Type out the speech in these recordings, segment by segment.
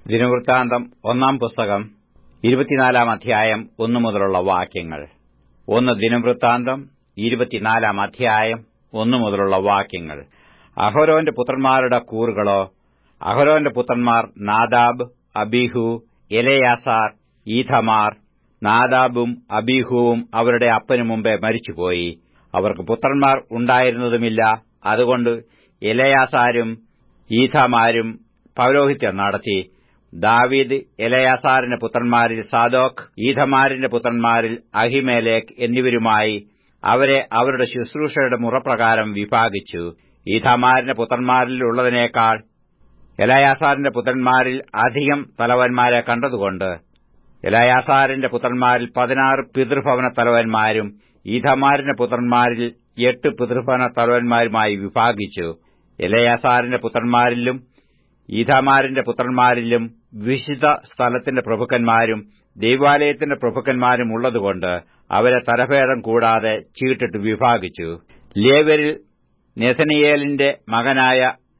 ദിനവൃത്താന്തം ഒന്നാം പുസ്തകം ഇരുപത്തിനാലാം അധ്യായം ഒന്നു മുതലുള്ള വാക്യങ്ങൾ ഒന്ന് ദിനവൃത്താന്തം ഇരുപത്തിനാലാം അധ്യായം ഒന്നു മുതലുള്ള വാക്യങ്ങൾ അഹരോന്റെ പുത്രന്മാരുടെ കൂറുകളോ അഹരോന്റെ പുത്രന്മാർ നാദാബ് അബീഹു എലയാസാർ ഈഥമാർ നാദാബും അബീഹുവും അവരുടെ അപ്പനു മുമ്പേ മരിച്ചുപോയി അവർക്ക് പുത്രന്മാർ ഉണ്ടായിരുന്നതുമില്ല അതുകൊണ്ട് എലയാസാരും ഈഥമാരും പൗരോഹിത്യം നടത്തി ദാവീദ് എലയാസാറിന്റെ പുത്രന്മാരിൽ സാദോക്ക് ഈഥമാരിന്റെ പുത്രന്മാരിൽ അഹിമേലേക്ക് എന്നിവരുമായി അവരെ അവരുടെ ശുശ്രൂഷയുടെ മുറപ്രകാരം വിഭാഗിച്ചു ഈഥമാരിന്റെ പുത്രന്മാരിൽ ഉള്ളതിനേക്കാൾ എലയാസാറിന്റെ പുത്രന്മാരിൽ അധികം തലവന്മാരെ കണ്ടതുകൊണ്ട് എലയാസാറിന്റെ പുത്രന്മാരിൽ പതിനാറ് പിതൃഭവന തലവന്മാരും ഈഥമാരിന്റെ പുത്രന്മാരിൽ എട്ട് പിതൃഭവന തലവന്മാരുമായി വിഭാഗിച്ചു എലയാസാറിന്റെ പുത്രന്മാരിലും ഈഥാമാരിന്റെ പുത്രന്മാരിലും വിശുദ്ധ സ്ഥലത്തിന്റെ പ്രഭുക്കന്മാരും ദൈവാലയത്തിന്റെ പ്രഭുക്കന്മാരും ഉള്ളതുകൊണ്ട് അവരെ തരഭേദം കൂടാതെ ചീട്ടിട്ട് വിഭാഗിച്ചു ലേവരിൽ നെഥനിയേലിന്റെ മകനായ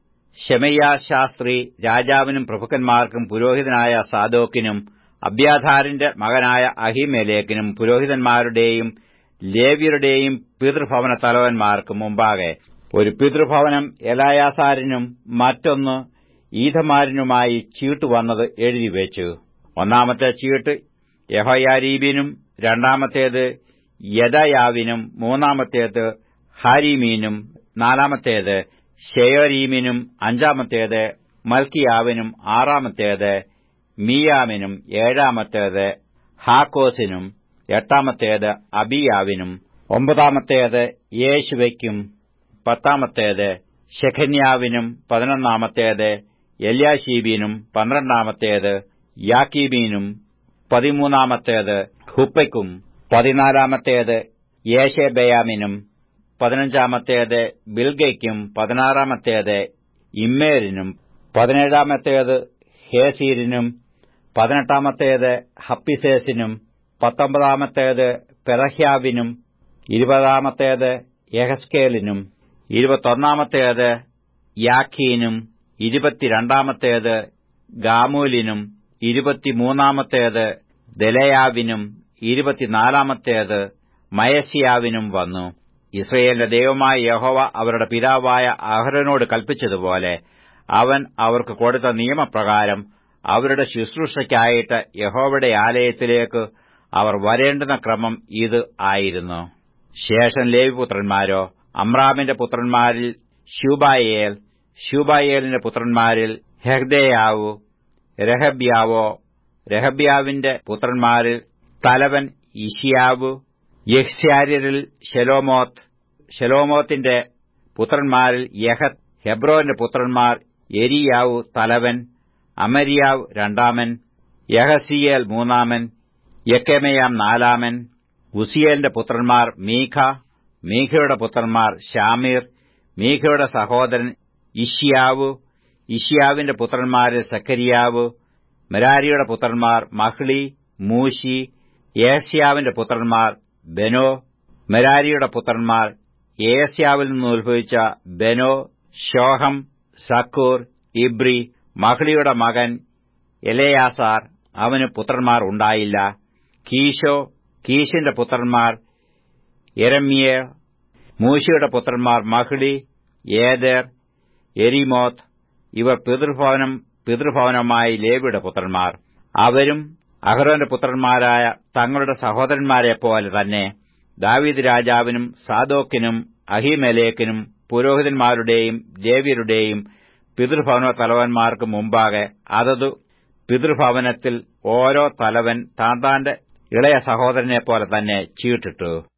ഷെമയ്യ ശാസ്ത്രി രാജാവിനും പ്രഭുക്കന്മാർക്കും പുരോഹിതനായ സാദോക്കിനും അബ്യാധാരിന്റെ മകനായ അഹിമേലേക്കിനും പുരോഹിതന്മാരുടെയും ലേവ്യരുടെയും പിതൃഭവന തലവന്മാർക്കും മുമ്പാകെ ഒരു പിതൃഭവനം എലായാസാരിനും മറ്റൊന്ന് ഈഥമാരിനുമായി ചീട്ട് വന്നത് എഴുതിവെച്ചു ഒന്നാമത്തെ ചീട്ട് യഹയാരീബിനും രണ്ടാമത്തേത് യദയാവിനും മൂന്നാമത്തേത് ഹാരീമീനും നാലാമത്തേത് ഷെയറീമിനും അഞ്ചാമത്തേത് മൽക്കിയാവിനും ആറാമത്തേത് മീയാമിനും ഏഴാമത്തേത് ഹാക്കോസിനും എട്ടാമത്തേത് അബിയാവിനും ഒമ്പതാമത്തേത് യേശുവയ്ക്കും പത്താമത്തേത് ഷെഖന്യാവിനും പതിനൊന്നാമത്തേത് എല്യാശീബിനും പന്ത്രണ്ടാമത്തേത് യാക്കീബീനും പതിമൂന്നാമത്തേത് ഹുപ്പയ്ക്കും പതിനാലാമത്തേത് യേശബയാമിനും പതിനഞ്ചാമത്തേത് ബിൽഗയ്ക്കും പതിനാറാമത്തേത് ഇമ്മേരിനും പതിനേഴാമത്തേത് ഹേസീരിനും പതിനെട്ടാമത്തേത് ഹപ്പിസേസിനും പത്തൊമ്പതാമത്തേത് പെറഹ്യാവിനും ഇരുപതാമത്തേത് യഹസ്കേലിനും ഇരുപത്തൊന്നാമത്തേത് യാഖീനും ഇരുപത്തിരണ്ടാമത്തേത് ഗാമൂലിനും ഇരുപത്തിമൂന്നാമത്തേത് ദലയാവിനും ഇരുപത്തിനാലാമത്തേത് മയസിയാവിനും വന്നു ഇസ്രയേലിന്റെ ദൈവമായ യഹോവ അവരുടെ പിതാവായ അഹ്റനോട് കൽപ്പിച്ചതുപോലെ അവൻ അവർക്ക് കൊടുത്ത നിയമപ്രകാരം അവരുടെ ശുശ്രൂഷയ്ക്കായിട്ട് യഹോവയുടെ ആലയത്തിലേക്ക് അവർ വരേണ്ടുന്ന ക്രമം ഇത് ആയിരുന്നു ശേഷം ലേവിപുത്രന്മാരോ അമ്രാമിന്റെ പുത്രന്മാരിൽ ശൂബായേൽ ശൂബായേലിന്റെ പുത്രന്മാരിൽ ഹെഹ്ദയാവു രഹബ്യാവോ രഹബ്യാവിന്റെ പുത്രന്മാരിൽ തലവൻ ഇഷിയാവു യഹ്സ്യാര്യരിൽ ഷെലോമോത്ത് ഷെലോമോത്തിന്റെ പുത്രന്മാരിൽ യഹത്ത് ഹെബ്രോന്റെ പുത്രന്മാർ എരിയാവു തലവൻ അമരിയാവ് രണ്ടാമൻ യഹസിയേൽ മൂന്നാമൻ യക്കെമയാം നാലാമൻ ഉസിയേലിന്റെ പുത്രന്മാർ മീഖ മീഖയുടെ പുത്രന്മാർ ഷാമീർ മീഖയുടെ സഹോദരൻ ഇഷ്യാവു ഇഷ്യാവിന്റെ പുത്രന്മാരിൽ സക്കരിയാവു മെരാരിയുടെ പുത്രന്മാർ മഹ്ലി മൂശി ഏസ്യാവിന്റെ പുത്രന്മാർ ബെനോ മെരാരിയുടെ പുത്രന്മാർ ഏസ്യാവിൽ നിന്ന് ഉത്ഭവിച്ച ബെനോ ഷോഹം സക്കൂർ ഇബ്രി മഹ്ലിയുടെ മകൻ എലയാസാർ അവന് പുത്രന്മാർ ഉണ്ടായില്ല കീശോ കീശിന്റെ പുത്രന്മാർ എരമ്യ മൂശിയുടെ പുത്രന്മാർ മഹ്ലി ഏദർ എരിമോത്ത് ഇവർ പിതൃഭവനം പിതൃഭവനമായി ലേവിയുടെ പുത്രന്മാർ അവരും അഹ്റോന്റെ പുത്രന്മാരായ തങ്ങളുടെ സഹോദരന്മാരെപ്പോലെ തന്നെ ദാവീദ് രാജാവിനും സാദോക്കിനും അഹിമേലേക്കിനും പുരോഹിതന്മാരുടെയും ദേവ്യരുടെയും പിതൃഭവന തലവന്മാർക്ക് മുമ്പാകെ അതതു പിതൃഭവനത്തിൽ ഓരോ തലവൻ താന്താന്റെ ഇളയ സഹോദരനെപ്പോലെ തന്നെ ചീട്ടിട്ടു